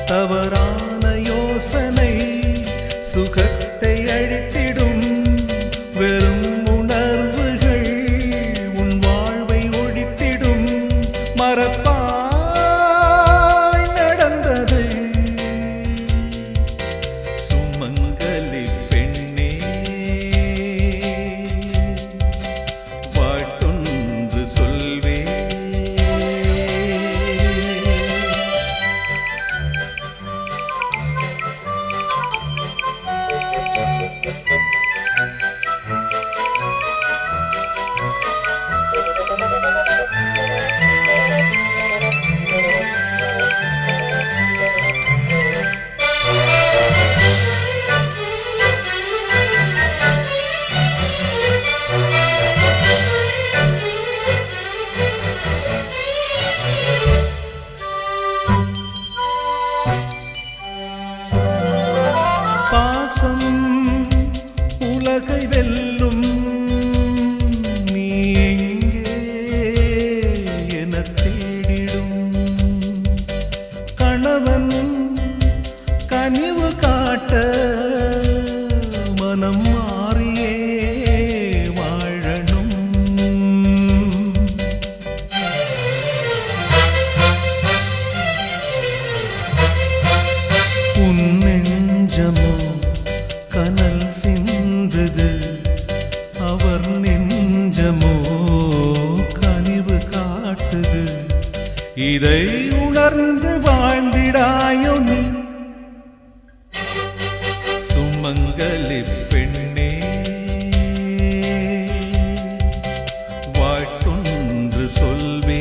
தவறான யோசனை சுகத்தை அழித்திடும் வெறும் உணர்வுகள் உன் வாழ்வை ஒழித்திடும் மறப்பாய் நடந்தது சுமங்கலி பெண்ணே பாட்டொன்று சொல்வே பாசம் உலகை வெல்லும் நீ எங்கே என தேடிடும் கணவன் கனிவு காட்ட மனம் மாறியே வாழணும் உன் நெஞ்சமோ கனல் சிந்தது அவர் நெஞ்சமோ கனிவு காட்டுது இதை உணர்ந்து வாழ்ந்திடாயோ நீ சுமங்கலி பெண்ணே வாழ்த்தொன்று சொல்வே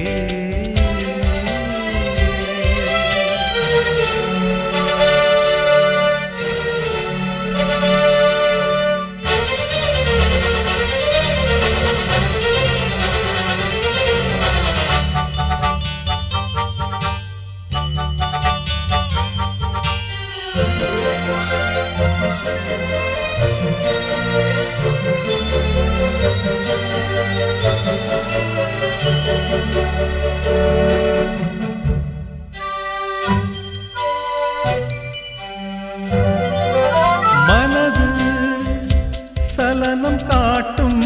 மனது சலனம் காட்டும்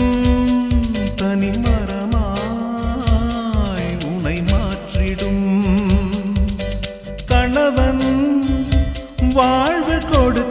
தனிமரமாய் உனை மாற்றிடும் கணவன் வாழ்வு கொடுத்த